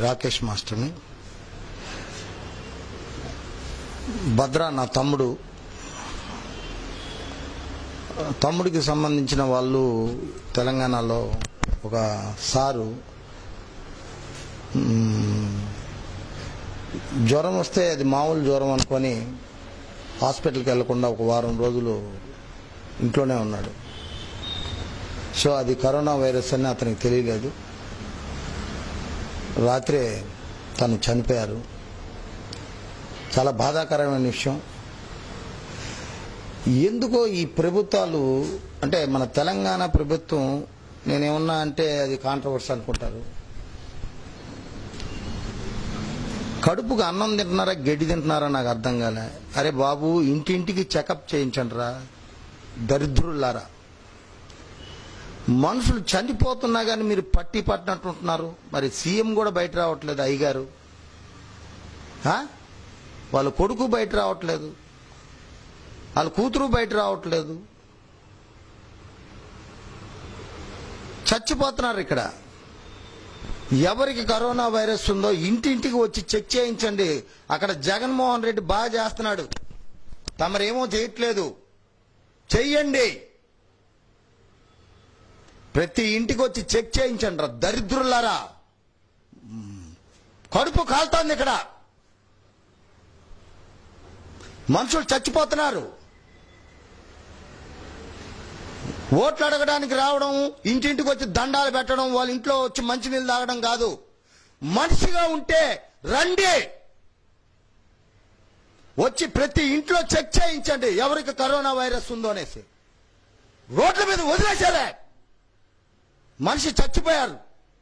రాకేష్ మాస్టర్ని భద్ర నా తమ్ముడు తమ్ముడికి సంబంధించిన వాళ్ళు తెలంగాణలో ఒక సారు మ్, జ్వరం వస్తే అది మామూలు జ్వరం అనుకొని హాస్పిటల్కి వెళ్లకుండా ఒక వారం రోజులు ఇంట్లోనే ఉన్నాడు సో అది కరోనా వైరస్ అని అతనికి తెలియలేదు రాత్రే తను చనిపోయారు చాలా బాధాకరమైన విషయం ఎందుకో ఈ ప్రభుత్వాలు అంటే మన తెలంగాణ ప్రభుత్వం నేనేమన్నా అంటే అది కాంట్రవర్సీ అనుకుంటారు కడుపుకు అన్నం తింటున్నారా గడ్డి తింటున్నారా నాకు అర్థం కాలే అరే బాబు ఇంటింటికి చెకప్ చేయించండి రా దరిద్రులారా మనుషులు చనిపోతున్నా కానీ మీరు పట్టి పట్టినట్టు ఉంటున్నారు మరి సీఎం కూడా బయట రావట్లేదు అయ్యగారు ఆ? వాళ్ళ కొడుకు బయట రావట్లేదు వాళ్ళ కూతురు బయట రావట్లేదు చచ్చిపోతున్నారు ఇక్కడ ఎవరికి కరోనా వైరస్ ఉందో ఇంటింటికి వచ్చి చెక్ చేయించండి అక్కడ జగన్మోహన్ రెడ్డి బాగా చేస్తున్నాడు తమరేమో చేయట్లేదు చెయ్యండి ప్రతి ఇంటికి వచ్చి చెక్ చేయించండి రా దరిద్రులారా కడుపు కాలుతోంది ఇక్కడ మనుషులు చచ్చిపోతున్నారు ఓట్లు అడగడానికి రావడం ఇంటింటికి వచ్చి దండాలు పెట్టడం వాళ్ళ ఇంట్లో వచ్చి మంచినీళ్ళు తాగడం కాదు మనిషిగా ఉంటే రండి వచ్చి ప్రతి ఇంట్లో చెక్ చేయించండి ఎవరికి కరోనా వైరస్ ఉందో అనేసి రోడ్ల మీద వదిలేశారే మనిషి చచ్చిపోయారు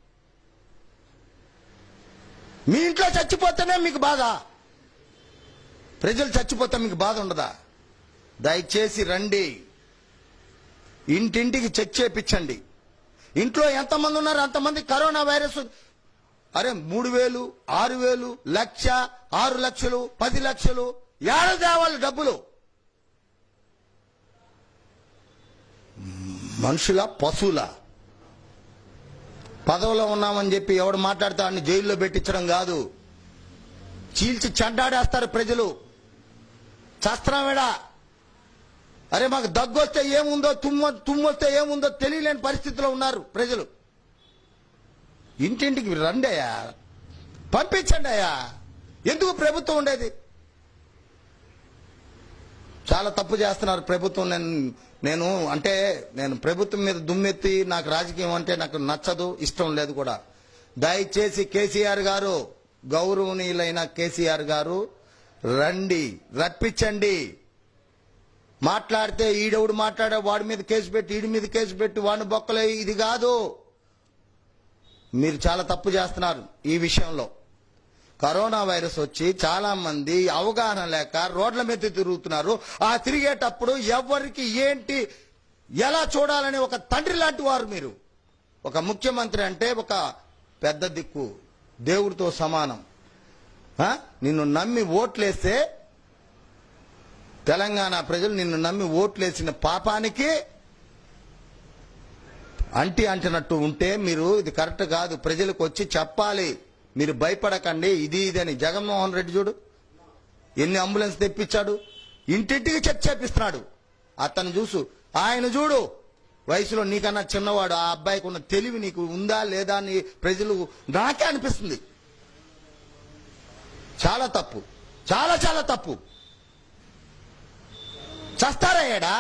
మీ ఇంట్లో చచ్చిపోతేనే మీకు బాధ ప్రజలు చచ్చిపోతే మీకు బాధ ఉండదా దయచేసి రండి ఇంటింటికి చెక్ చేపించండి ఇంట్లో ఎంతమంది ఉన్నారు అంతమంది కరోనా వైరస్ అరే మూడు వేలు ఆరు వేలు లక్ష ఆరు లక్షలు పది లక్షలు ఏడ తేవాలి డబ్బులు మనుషుల పశువుల పదవిలో ఉన్నామని చెప్పి ఎవడు మాట్లాడతాడని జైల్లో పెట్టించడం కాదు చీల్చి చెడ్డాడేస్తారు ప్రజలు చస్త్రమేడా అరే మాకు దగ్గు వస్తే ఏముందో తుమ్మ తుమ్మొస్తే ఏముందో తెలియలేని పరిస్థితిలో ఉన్నారు ప్రజలు ఇంటింటికి రండి అయ్యా పంపించండి అయ్యా ఎందుకు ప్రభుత్వం ఉండేది చాలా తప్పు చేస్తున్నారు ప్రభుత్వం నేను నేను అంటే నేను ప్రభుత్వం మీద దుమ్మెత్తి నాకు రాజకీయం అంటే నాకు నచ్చదు ఇష్టం లేదు కూడా దయచేసి కేసీఆర్ గారు గౌరవనీయులైన కేసీఆర్ గారు రండి రప్పించండి మాట్లాడితే ఈడెవడు మాట్లాడే వాడి మీద కేసు పెట్టి ఈడి మీద కేసు పెట్టి వాడిని బొక్కలే ఇది కాదు మీరు చాలా తప్పు చేస్తున్నారు ఈ విషయంలో కరోనా వైరస్ వచ్చి చాలా మంది అవగాహన లేక రోడ్ల మీద తిరుగుతున్నారు ఆ తిరిగేటప్పుడు ఎవరికి ఏంటి ఎలా చూడాలని ఒక తండ్రి లాంటి వారు మీరు ఒక ముఖ్యమంత్రి అంటే ఒక పెద్ద దిక్కు దేవుడితో సమానం ఆ? నిన్ను నమ్మి ఓట్లేస్తే తెలంగాణ ప్రజలు నిన్ను నమ్మి ఓట్లేసిన పాపానికి అంటి అంటినట్టు ఉంటే మీరు ఇది కరెక్ట్ కాదు ప్రజలకు వచ్చి చెప్పాలి మీరు భయపడకండి ఇది ఇది అని జగన్మోహన్ రెడ్డి చూడు ఎన్ని అంబులెన్స్ తెప్పించాడు ఇంటింటికి చెక్ చేపిస్తున్నాడు అతను చూసు ఆయన చూడు వయసులో నీకన్నా చిన్నవాడు ఆ అబ్బాయికి ఉన్న తెలివి నీకు ఉందా లేదా అని ప్రజలు నాకే అనిపిస్తుంది చాలా తప్పు చాలా చాలా తప్పు చస్తారయ్యాడా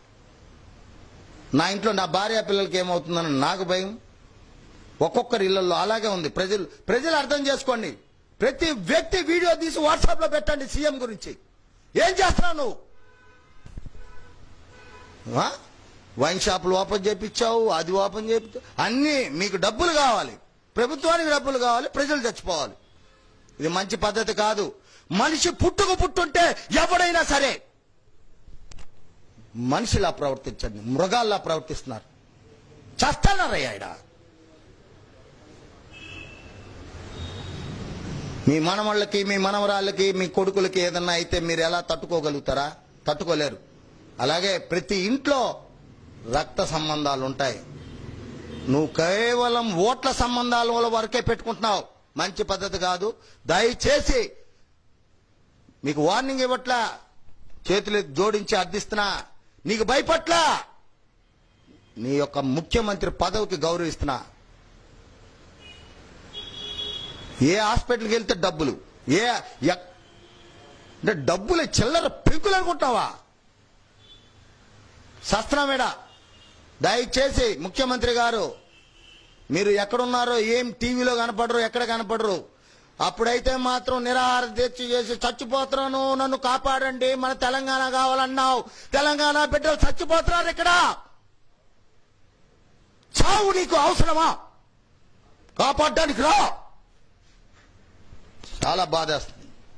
నా ఇంట్లో నా భార్య పిల్లలకి ఏమవుతుందని నాకు భయం ఒక్కొక్కరి ఇళ్లలో అలాగే ఉంది ప్రజలు ప్రజలు అర్థం చేసుకోండి ప్రతి వ్యక్తి వీడియో తీసి వాట్సాప్ లో పెట్టండి సీఎం గురించి ఏం చేస్తున్నావు నువ్వు ఆ? వైన్ షాపులు ఓపెన్ చేపించావు అది ఓపెన్ చేపించావు అన్ని మీకు డబ్బులు కావాలి ప్రభుత్వానికి డబ్బులు కావాలి ప్రజలు చచ్చిపోవాలి ఇది మంచి పద్ధతి కాదు మనిషి పుట్టుకు పుట్టుంటే ఎవడైనా సరే మనిషిలా ప్రవర్తించండి మృగాల్లా ప్రవర్తిస్తున్నారు చస్తున్నారయ్యా ఈడ మీ మనవాళ్ళకి మీ మనవరాళ్ళకి మీ కొడుకులకి ఏదన్నా అయితే మీరు ఎలా తట్టుకోగలుగుతారా తట్టుకోలేరు అలాగే ప్రతి ఇంట్లో రక్త సంబంధాలు ఉంటాయి నువ్వు కేవలం ఓట్ల సంబంధాల వల్ల వరకే పెట్టుకుంటున్నావు మంచి పద్ధతి కాదు దయచేసి మీకు వార్నింగ్ ఇవ్వట్లా చేతులు జోడించి అర్థిస్తున్నా నీకు భయపట్లా నీ యొక్క ముఖ్యమంత్రి పదవికి గౌరవిస్తున్నా ఏ హాస్పిటల్కి వెళ్తే డబ్బులు ఏ ఎక్- అంటే డబ్బులు చిల్లర పెంకులు అనుకుంటావా శస్త్రమేడ దయచేసి ముఖ్యమంత్రి గారు మీరు ఎక్కడున్నారో ఏం టీవీలో కనపడరు ఎక్కడ కనపడరు అప్పుడైతే మాత్రం నిరాహార దీక్ష చేసి చచ్చిపోతున్నాను నన్ను కాపాడండి మన తెలంగాణ కావాలన్నావు తెలంగాణ బిడ్డలు చచ్చిపోతున్నారు ఇక్కడ చావు నీకు అవసరమా కాపాడడానికి రా చాలా బాధేస్తుంది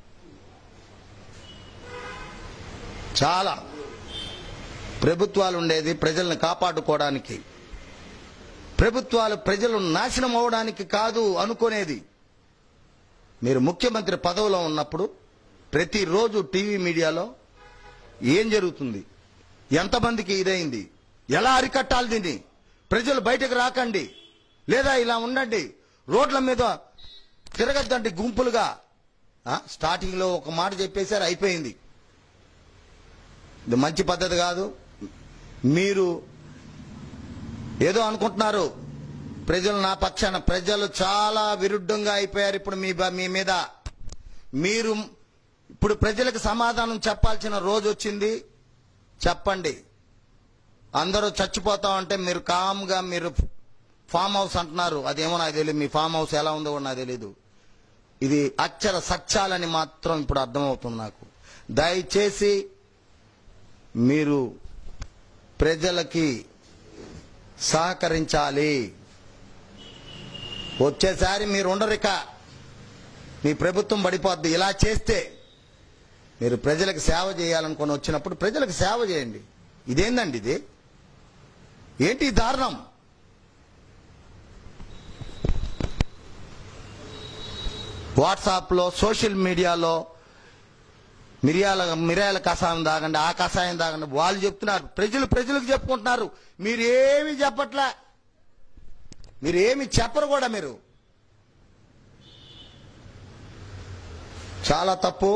చాలా ప్రభుత్వాలు ఉండేది ప్రజల్ని కాపాడుకోవడానికి ప్రభుత్వాలు ప్రజలు నాశనం అవడానికి కాదు అనుకునేది మీరు ముఖ్యమంత్రి పదవిలో ఉన్నప్పుడు ప్రతిరోజు టీవీ మీడియాలో ఏం జరుగుతుంది ఎంతమందికి ఇదైంది ఎలా అరికట్టాలి దీన్ని ప్రజలు బయటకు రాకండి లేదా ఇలా ఉండండి రోడ్ల మీద తిరగద్దండి గుంపులుగా ఆ, స్టార్టింగ్ లో ఒక మాట చెప్పేశారు అయిపోయింది ఇది మంచి పద్ధతి కాదు మీరు ఏదో అనుకుంటున్నారు ప్రజలు నా పక్షాన ప్రజలు చాలా విరుద్ధంగా అయిపోయారు ఇప్పుడు మీ బ- మీ మీద మీరు ఇప్పుడు ప్రజలకు సమాధానం చెప్పాల్సిన రోజు వచ్చింది చెప్పండి అందరూ చచ్చిపోతా ఉంటే మీరు కామ్గా మీరు ఫామ్ హౌస్ అంటున్నారు అదేమో నాకు తెలియదు మీ ఫామ్ హౌస్ ఎలా ఉందో కూడా నాకు తెలియదు ఇది అక్షర సత్యాలని మాత్రం ఇప్పుడు అర్థమవుతుంది నాకు దయచేసి మీరు ప్రజలకి సహకరించాలి వచ్చేసారి మీరు ఉండరిక మీ ప్రభుత్వం పడిపోద్ది ఇలా చేస్తే మీరు ప్రజలకు సేవ చేయాలనుకొని వచ్చినప్పుడు ప్రజలకు సేవ చేయండి ఇదేందండి ఇది ఏంటి ఈ దారుణం వాట్సాప్లో సోషల్ మీడియాలో మిరియాల మిరియాల కషాయం తాగండి ఆ కషాయం తాగండి వాళ్ళు చెప్తున్నారు ప్రజలు ప్రజలకు చెప్పుకుంటున్నారు మీరు ఏమి చెప్పట్లే మీరు ఏమి చెప్పరు కూడా మీరు చాలా తప్పు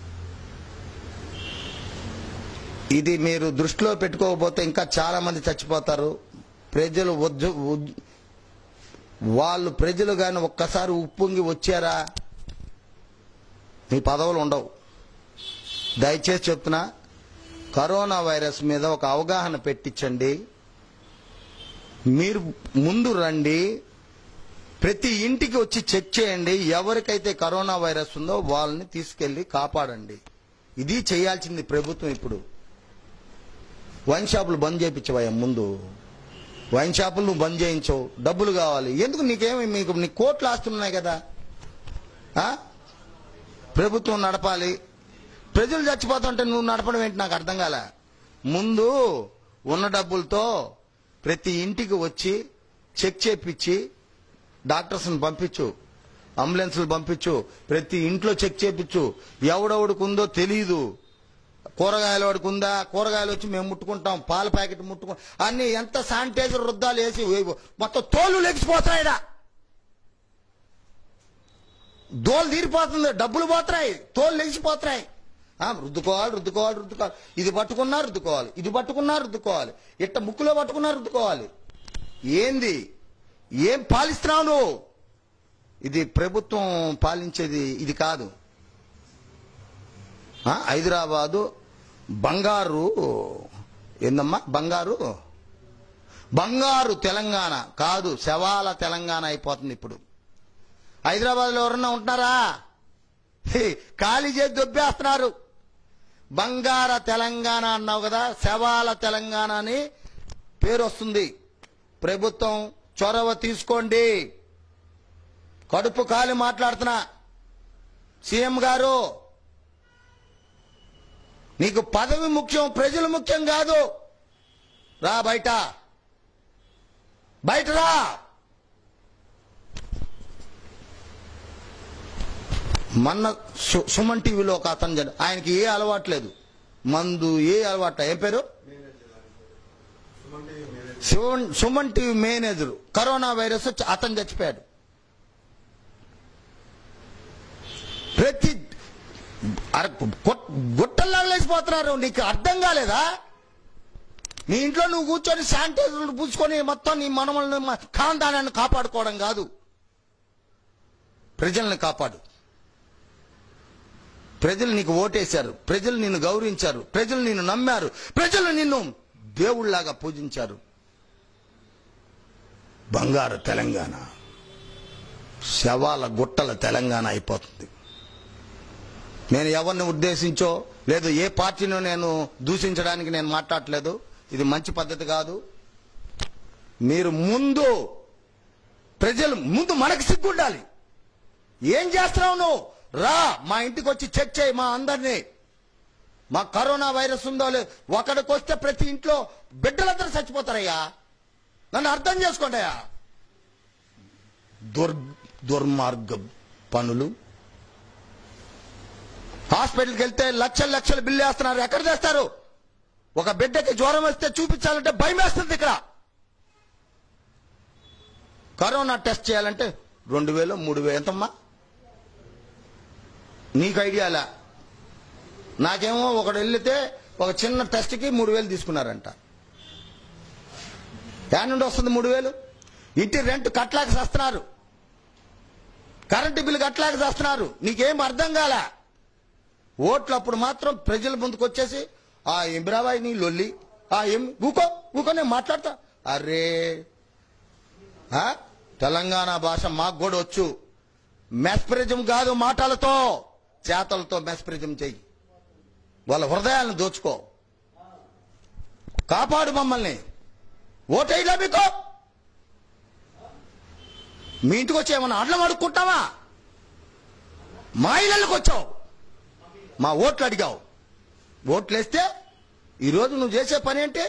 ఇది మీరు దృష్టిలో పెట్టుకోకపోతే ఇంకా చాలా మంది చచ్చిపోతారు ప్రజలు వద్దు వద్- వాళ్ళు ప్రజలు కానీ ఒక్కసారి ఉప్పొంగి వచ్చారా మీ పదవులు ఉండవు దయచేసి చెప్తున్నా కరోనా వైరస్ మీద ఒక అవగాహన పెట్టించండి మీరు ముందు రండి ప్రతి ఇంటికి వచ్చి చెక్ చేయండి ఎవరికైతే కరోనా వైరస్ ఉందో వాళ్ళని తీసుకెళ్లి కాపాడండి ఇది చేయాల్సింది ప్రభుత్వం ఇప్పుడు వైన్ షాపులు బంద్ చేయించవయ్యా ముందు వైన్ షాపులు నువ్వు బంద్ చేయించవు డబ్బులు కావాలి ఎందుకు నీకేమి మీకు నీ కోట్లు ఆస్తున్నాయి కదా ఆ? ప్రభుత్వం నడపాలి ప్రజలు చచ్చిపోతుంటే నువ్వు నడపడం ఏంటి నాకు అర్థం కాలే ముందు ఉన్న డబ్బులతో ప్రతి ఇంటికి వచ్చి చెక్ చేపించి డాక్టర్స్ని పంపించు అంబులెన్స్లు పంపించు ప్రతి ఇంట్లో చెక్ చేపించు ఎవడెవడికి ఉందో తెలియదు కూరగాయలు వాడికి ఉందా కూరగాయలు వచ్చి మేము ముట్టుకుంటాం పాల ప్యాకెట్ ముట్టుకుంటాం అన్ని ఎంత శానిటైజర్ రుద్దాలు వేసి వేయు. మొత్తం తోలు లెగిసిపోతాయిడా దోలు తీరిపోతుంది డబ్బులు పోతున్నాయి తోలు లెగిసిపోతున్నాయి ఆ, రుద్దుకోవాలి రుద్దుకోవాలి రుద్దుకోవాలి ఇది పట్టుకున్నా రుద్దుకోవాలి ఇది పట్టుకున్నా రుద్దుకోవాలి ఇట్ట ముక్కులో పట్టుకున్నా రుద్దుకోవాలి ఏంది ఏం పాలిస్తున్నావు నువ్వు ఇది ప్రభుత్వం పాలించేది ఇది కాదు ఆ, హైదరాబాదు బంగారు ఏందమ్మా బంగారు బంగారు తెలంగాణ కాదు శవాల తెలంగాణ అయిపోతుంది ఇప్పుడు హైదరాబాద్లో ఎవరన్నా ఉంటున్నారా హే, ఖాళీ చేసి దొబ్బేస్తున్నారు బంగార తెలంగాణ అన్నావు కదా శవాల తెలంగాణ అని పేరు వస్తుంది ప్రభుత్వం చొరవ తీసుకోండి కడుపు కాలి మాట్లాడుతున్నా సీఎం గారు నీకు పదవి ముఖ్యం ప్రజలు ముఖ్యం కాదు రా బయట బయట రా మొన్న సు- సుమన్ టీవీలో ఒక అతను జన- ఆయనకి ఏ అలవాటు లేదు మందు ఏ అలవాటు ఏం పేరు Suman Suman TV manager corona virus వచ్చి అతను చచ్చిపోయాడు ప్రతి అర- గుట్- గుట్టల్లాగా లేచిపోతున్నారు నీకు అర్థం కాలేదా నీ ఇంట్లో నువ్వు కూర్చొని శానిటైజర్ పూసుకొని మొత్తం నీ మనమల్ని మ- ఖాందానాన్ని కాపాడుకోవడం కాదు ప్రజల్ని కాపాడు ప్రజలు నీకు ఓటేశారు ప్రజలు నిన్ను గౌరవించారు ప్రజలు నిన్ను నమ్మారు ప్రజలు నిన్ను దేవుళ్లాగా పూజించారు బంగారు తెలంగాణ శవాల గుట్టల తెలంగాణ అయిపోతుంది నేను ఎవరిని ఉద్దేశించో లేదు ఏ పార్టీనో నేను దూషించడానికి నేను మాట్లాడట్లేదు ఇది మంచి పద్ధతి కాదు మీరు ముందు ప్రజలు ముందు మనకు సిగ్గుండాలి ఏం చేస్తున్నావు నువ్వు రా మా ఇంటికి వచ్చి చెక్ చేయి మా అందరినీ మా కరోనా వైరస్ ఉందో లేదు ఒకడికి వస్తే ప్రతి ఇంట్లో బిడ్డలందరూ చచ్చిపోతారయ్యా నన్ను అర్థం చేసుకోండి అయ్యా దుర్ దుర్మార్గ పనులు హాస్పిటల్కి వెళ్తే లక్షల లక్షల బిల్లు వేస్తున్నారు ఎక్కడ చేస్తారు ఒక బిడ్డకి జ్వరం వస్తే చూపించాలంటే భయం వేస్తుంది ఇక్కడ కరోనా టెస్ట్ చేయాలంటే రెండు వేలు మూడు వేలు ఎంతమ్మా నీకు ఐడియాలా నాకేమో ఒకడు వెళ్తే ఒక చిన్న టెస్ట్కి మూడు వేలు తీసుకున్నారంట యా నుండి వస్తుంది మూడు వేలు ఇంటి రెంట్ కట్టలేక చేస్తున్నారు కరెంటు బిల్లు కట్టలేక చేస్తున్నారు నీకేం అర్థం కాలా ఓట్లు అప్పుడు మాత్రం ప్రజల ముందుకు వచ్చేసి ఆ ఇంద్రాబాయి నీ లొల్లి ఆ ఏం ఊకో ఊకో నేను మాట్లాడతా అరే ఆ? తెలంగాణ భాష మాకు కూడా వచ్చు మెస్ప్రిజం కాదు మాటలతో చేతలతో మెస్ప్రిజం చెయ్యి వాళ్ళ హృదయాలను దోచుకో కాపాడు మమ్మల్ని ఓటైలా మీకు మీ ఇంటికి వచ్చి ఏమన్నా అడ్లం అడుక్కుంటావా మా ఇళ్ళకి వచ్చావు మా ఓట్లు అడిగావు ఓట్లు వేస్తే ఈరోజు నువ్వు చేసే పని ఏంటి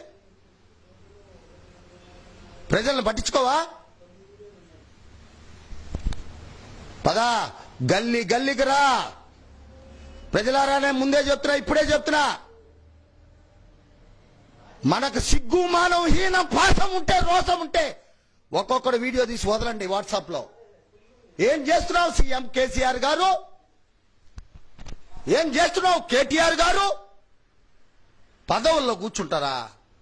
ప్రజలను పట్టించుకోవా పదా గల్లీ గల్లీకి రా ప్రజలారానే ముందే చెప్తున్నా ఇప్పుడే చెప్తున్నా మనకు సిగ్గు మానవ హీనం పాసం ఉంటే రోసం ఉంటే ఒక్కొక్కడు వీడియో తీసి వదలండి వాట్సాప్ లో ఏం చేస్తున్నావు సీఎం కేసీఆర్ గారు ఏం చేస్తున్నావు కేటీఆర్ గారు పదవుల్లో కూర్చుంటారా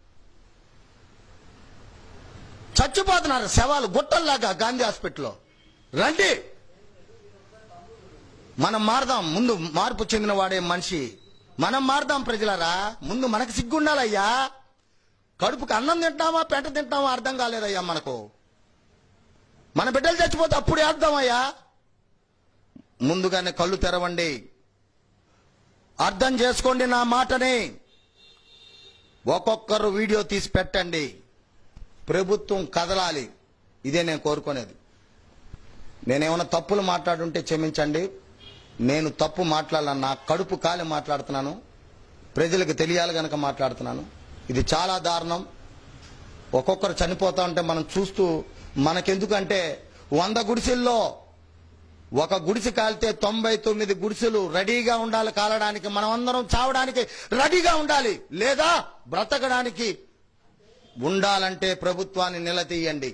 చచ్చిపోతున్నారు శవాలు గుట్టల్లాగా గాంధీ హాస్పిటల్లో రండి మనం మారదాం ముందు మార్పు చెందిన వాడే మనిషి మనం మారదాం ప్రజలారా ముందు మనకు సిగ్గుండాలయ్యా కడుపుకి అన్నం తింటామా పెంట తింటామా అర్థం కాలేదయ్యా మనకు మన బిడ్డలు చచ్చిపోతే అప్పుడు వేద్దామయ్యా ముందుగానే కళ్ళు తెరవండి అర్థం చేసుకోండి నా మాటని ఒక్కొక్కరు వీడియో తీసి పెట్టండి ప్రభుత్వం కదలాలి ఇదే నేను కోరుకునేది నేనేమైనా తప్పులు మాట్లాడుంటే క్షమించండి నేను తప్పు మాట్లాడాలని నా కడుపు కాలి మాట్లాడుతున్నాను ప్రజలకు తెలియాలి గనక మాట్లాడుతున్నాను ఇది చాలా దారుణం ఒక్కొక్కరు చనిపోతా ఉంటే మనం చూస్తూ మనకెందుకంటే వంద గుడిసెల్లో ఒక గుడిసె కాలితే తొంభై తొమ్మిది గుడిసెలు రెడీగా ఉండాలి కాలడానికి మనం అందరం చావడానికి రెడీగా ఉండాలి లేదా బ్రతకడానికి ఉండాలంటే ప్రభుత్వాన్ని నిలదీయండి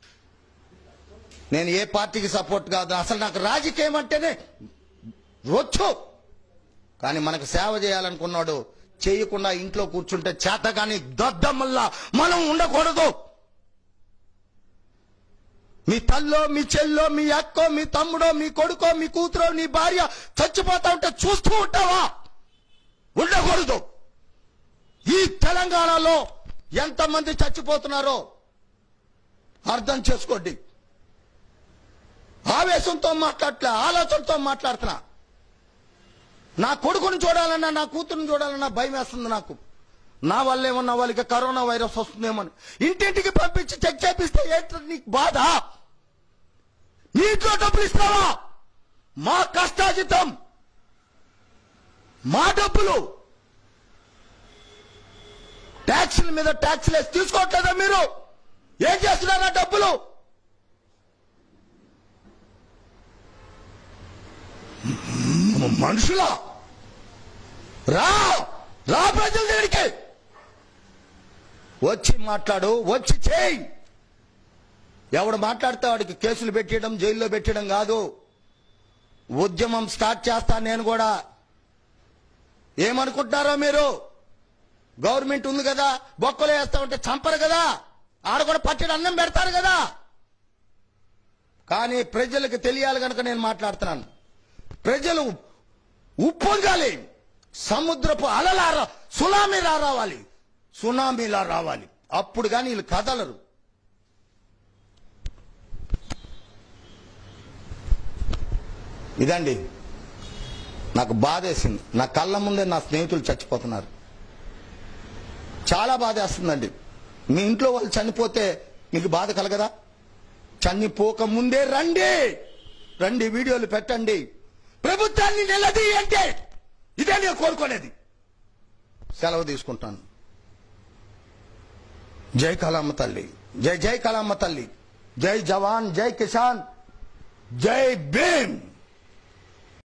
నేను ఏ పార్టీకి సపోర్ట్ కాదు అసలు నాకు రాజకీయం అంటేనే రొచ్చు కానీ మనకు సేవ చేయాలనుకున్నాడు చేయకుండా ఇంట్లో కూర్చుంటే చేత కానీ దద్దమ్మల్లా మనం ఉండకూడదు మీ తల్లో మీ చెల్లో మీ అక్కో మీ తమ్ముడో మీ కొడుకో మీ కూతురో నీ భార్య చచ్చిపోతా ఉంటే చూస్తూ ఉంటావా ఉండకూడదు ఈ తెలంగాణలో ఎంతమంది చచ్చిపోతున్నారో అర్థం చేసుకోండి ఆవేశంతో మాట్లాడలే ఆలోచనతో మాట్లాడుతున్నా నా కొడుకుని చూడాలన్నా నా కూతురుని చూడాలన్నా భయం వేస్తుంది నాకు నా వల్ల ఏమన్నా వాళ్ళకి కరోనా వైరస్ వస్తుందేమని ఇంటింటికి పంపించి చెక్ చేపిస్తే ఏంటి నీకు బాధ నీ ఇంట్లో డబ్బులు ఇస్తావా మా కష్టాజితం మా డబ్బులు ట్యాక్సుల మీద ట్యాక్సులు వేసి తీసుకోవట్లేదా మీరు ఏం చేస్తున్నారా డబ్బులు మ- మనుషులా రా రా ప్రజల దగ్గరికి వచ్చి మాట్లాడు వచ్చి చేయి ఎవడు మాట్లాడితే వాడికి కేసులు పెట్టడం జైల్లో పెట్టడం కాదు ఉద్యమం స్టార్ట్ చేస్తా నేను కూడా ఏమనుకుంటున్నారో మీరు గవర్నమెంట్ ఉంది కదా బొక్కలు వేస్తా ఉంటే చంపరు కదా ఆడ కూడా పచ్చడి అన్నం పెడతారు కదా కానీ ప్రజలకు తెలియాలి కనుక నేను మాట్లాడుతున్నాను ప్రజలు ఉప్పొంగాలి సముద్రపు అలలారా సునామీలా రావాలి సునామీలా రావాలి అప్పుడు కానీ వీళ్ళు కదలరు ఇదండి నాకు బాధేసింది నా కళ్ళ ముందే నా స్నేహితులు చచ్చిపోతున్నారు చాలా బాధేస్తుందండి మీ ఇంట్లో వాళ్ళు చనిపోతే మీకు బాధ కలగదా చనిపోక ముందే రండి రండి వీడియోలు పెట్టండి ప్రభుత్వాన్ని నిలదీయండి ఇదే నేను కోరుకునేది సెలవు తీసుకుంటాను జై కళమ్మ తల్లి జై జై కళమ్మ తల్లి జై జవాన్ జై కిసాన్ జై భీమ్